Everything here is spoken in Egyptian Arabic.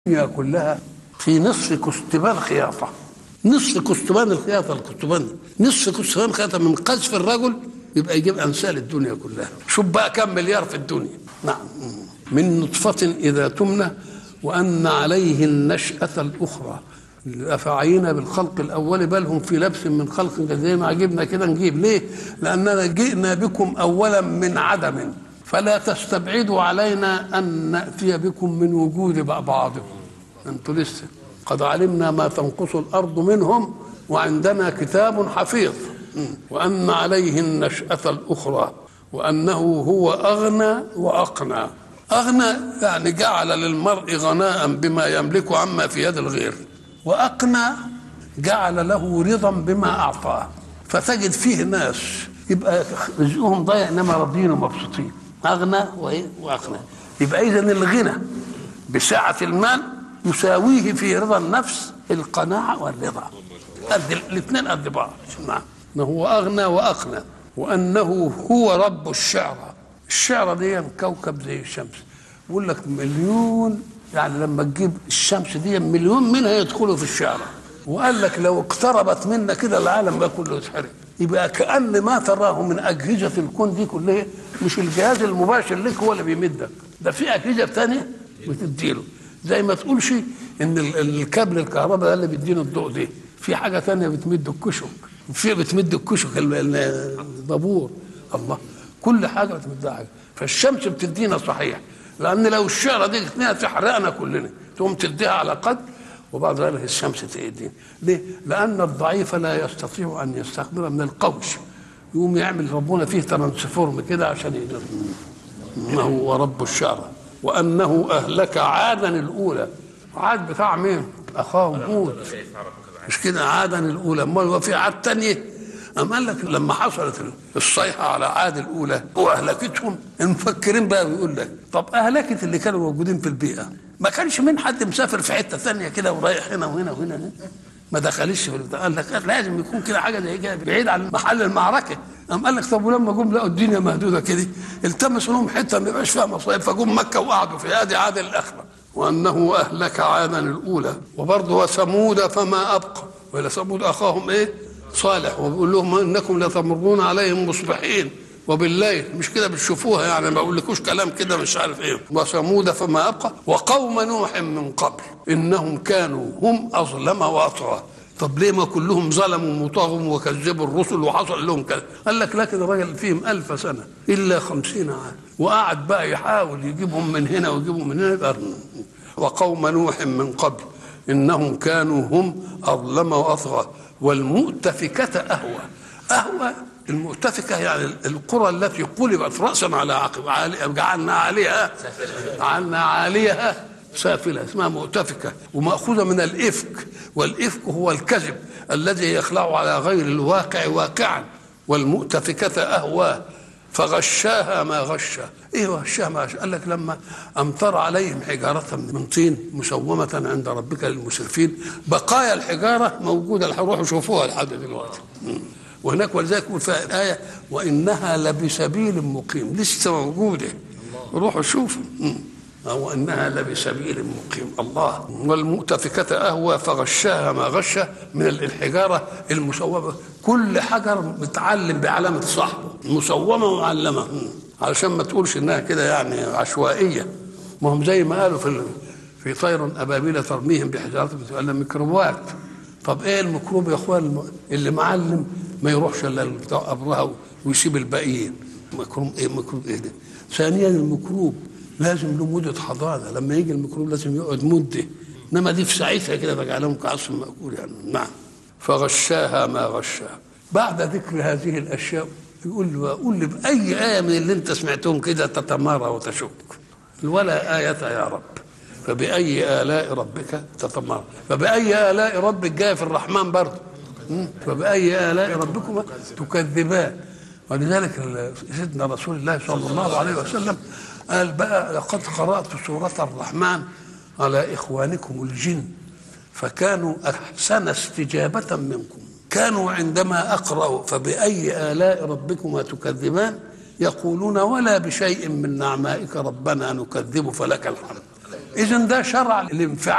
الدنيا كلها في نصف كستبان خياطة نصف كستبان الخياطة الكستبان نصف كستبان الخياطة من قذف الرجل يبقى يجيب أمثال الدنيا كلها شوف بقى كم مليار في الدنيا نعم من نطفة إذا تمنى وأن عليه النشأة الأخرى أفعينا بالخلق الأول بل هم في لبس من خلق زي ما عجبنا كده نجيب ليه؟ لأننا جئنا بكم أولا من عدم فلا تستبعدوا علينا أن نأتي بكم من وجود بعضكم أنتوا لسه قد علمنا ما تنقص الأرض منهم وعندنا كتاب حفيظ وأن عليه النشأة الأخرى وأنه هو أغنى وأقنى أغنى يعني جعل للمرء غناء بما يملك عما في يد الغير وأقنى جعل له رضا بما أعطاه فتجد فيه ناس يبقى رزقهم ضيع إنما راضيين ومبسوطين أغنى وإيه وأقنى يبقى إذا الغنى بسعة المال يساويه في رضا النفس القناعة والرضا قد الاثنين قد بعض نعم ما هو أغنى وأقنى وأنه هو رب الشعرى الشعرى دي كوكب زي الشمس بيقول لك مليون يعني لما تجيب الشمس دي مليون منها يدخلوا في الشعرى وقال لك لو اقتربت منا كده العالم بقى كله يتحرق يبقى كأن ما تراه من أجهزة الكون دي كلها مش الجهاز المباشر لك هو اللي بيمدك ده في أجهزة تانية بتديله زي ما تقولش ان الكابل الكهرباء ده اللي بيدينا الضوء دي في حاجه تانية بتمد الكشك وفي بتمد الكشك الدبور الله كل حاجه بتمدها حاجه فالشمس بتدينا صحيح لان لو الشعره دي اثنين تحرقنا كلنا تقوم تديها على قدر وبعد ذلك الشمس تأدين ليه؟ لأن الضعيف لا يستطيع أن يستقبل من القوش يقوم يعمل ربنا فيه ترانسفورم كده عشان يقدر إنه هو رب الشعرى وأنه أهلك عادا الأولى عاد بتاع مين؟ أخاهم هود مش كده عادا الأولى أمال هو في عاد تانية أم قال لك لما حصلت الصيحة على عاد الأولى وأهلكتهم المفكرين بقى بيقول لك طب أهلكت اللي كانوا موجودين في البيئة ما كانش من حد مسافر في حتة ثانية كده ورايح هنا وهنا وهنا ما دخلش في قال لك لازم يكون كده حاجة زي كده بعيد عن محل المعركة قام قال لك طب ولما جم لقوا الدنيا مهدودة كده التمسوا لهم حتة ما يبقاش فيها مصايب فجم مكة وقعدوا في هذه عاد الآخرة وأنه أهلك عادا الأولى وبرضه وثمود فما أبقى وإلى ثمود أخاهم إيه؟ صالح وبيقول لهم انكم لتمرون عليهم مصبحين وبالليل مش كده بتشوفوها يعني ما بقولكوش كلام كده مش عارف ايه وثمود فما ابقى وقوم نوح من قبل انهم كانوا هم اظلم واطغى طب ليه ما كلهم ظلموا وطغوا وكذبوا الرسل وحصل لهم كذا قال لك لكن الراجل فيهم ألف سنة إلا خمسين عام وقعد بقى يحاول يجيبهم من هنا ويجيبهم من هنا يبقى وقوم نوح من قبل إنهم كانوا هم أظلم وأطغى والمؤتفكة أهوى أهوى المؤتفكة يعني القرى التي قلبت رأسا على عقب جعلنا عليها جعلنا عليها سافلة اسمها مؤتفكة ومأخوذة من الإفك والإفك هو الكذب الذي يخلع على غير الواقع واقعا والمؤتفكة أهوى فغشاها ما غشا ايه غشاها ما غشا قال لك لما امطر عليهم حجاره من طين مسومه عند ربك للمسرفين بقايا الحجاره موجوده روحوا شوفوها لحد دلوقتي وهناك ولذلك يقول فيها الايه وانها لبسبيل مقيم لسه موجوده روحوا شوفوا أو أنها لبسبيل مقيم الله والمؤتفكة أهوى فغشاها ما غشى من الحجارة المسومة كل حجر متعلم بعلامة صاحبه مسومة ومعلمة علشان ما تقولش إنها كده يعني عشوائية ما هم زي ما قالوا في في طير أبابيل ترميهم بحجارة قال ميكروبات طب إيه الميكروب يا إخوان اللي معلم ما يروحش إلا بتاع أبرها ويسيب الباقيين ميكروب إيه ميكروب إيه ده ثانيا الميكروب لازم له مدة حضانة لما يجي الميكروب لازم يقعد مدة إنما دي في ساعتها كده تجعلهم كعصف مأكول يعني نعم فغشاها ما غشاها بعد ذكر هذه الأشياء يقول له قول لي بأي آية من اللي أنت سمعتهم كده تتمارى وتشك ولا آية يا رب فبأي آلاء ربك تتمارى فبأي آلاء ربك جاء في الرحمن برضه فبأي آلاء ربكما تكذبان ولذلك سيدنا رسول الله صلى الله عليه وسلم قال بقى لقد قرأت سورة الرحمن على إخوانكم الجن فكانوا أحسن استجابة منكم كانوا عندما أقرأ فبأي آلاء ربكما تكذبان يقولون ولا بشيء من نعمائك ربنا نكذب فلك الحمد اذا ده شرع الانفعال